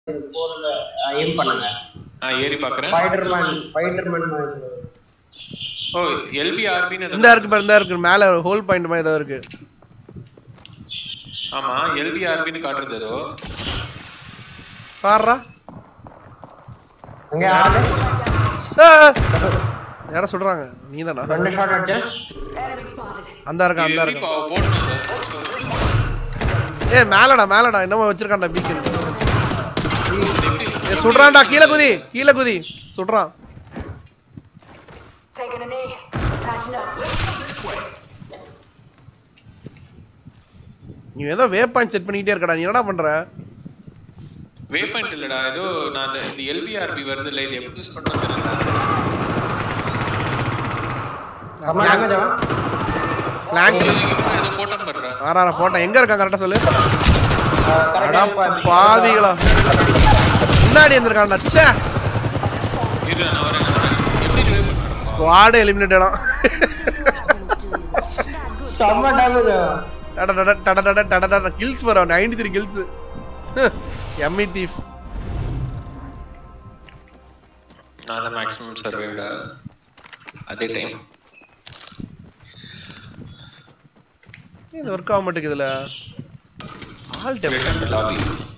போர்ல எய்ம் பண்ணுங்க ஆ ஏறி பாக்குறேன் ஸ்பைடர்மேன் ஸ்பைடர்மேன் மாதிரி ஓ எல்பி ஆர்பின்னு இந்த இருக்கு பாரு இந்த இருக்கு மேல ஹோல் பாயிண்ட் மாதிரி ஏதோ இருக்கு ஆமா எல்பி ஆர்பின்னு காட்டுறது ஏதோ பாருடா அங்க ஆளு ஆ, ஆ. யாரோ சொல்றாங்க நீதானா ரெண்டு ஷாட் அடிச்சேன் அந்த இருக்கா அந்த எப்படி இருக்கா பா- போடணும் அதை? ஏ மேலடா மேலடா என்னமோ வச்சிருக்கான்டா பீக்கன் எப்படி? ஏ சுடுறான்டா கீழே குதி கீழே குதி சுடுறான் Taking a knee. Patching up. நீ ஏதோ வே பாயிண்ட் செட் பண்ணிக்கிட்டே இருக்கடா நீ என்னடா பண்ற வே பாயிண்ட் இல்லடா ஏதோ நான் அந்த இந்த எல்பிஆர்பி வருது இல்ல இது எப்படி யூஸ் பண்ணணும் தெரியல செம்ம டேமேஜ் அவன் பிளாங்க் இதுக்கு அப்புறம் ஏதோ போட்டம் பண்றேன் ஆறா போட்டேன் எங்க இருக்கான் கரெக்டா சொல்லு அஹ் correct அடா ஆ இப்ப- பாவிகளா முன்னாடி இருந்திருக்கான்டா ச்சே இரு நான் வரேன் நான் வரேன் எப்படி ரிவைவ் பண்றேன் ஸ்குவாட் எலிமினேட் ஆனா செம்ம டேமேஜ் டட டட டட டட டட டட கில்ஸ் வரும் 93 கில்ஸ் எம்மி தீஃப் நான் தான் மேக்ஸிமம் சர்வைவ்டா அதே டைம் இது ஒர்க் ஆக மாட்டேங்குது இதுல ஆல் டெம் லாபி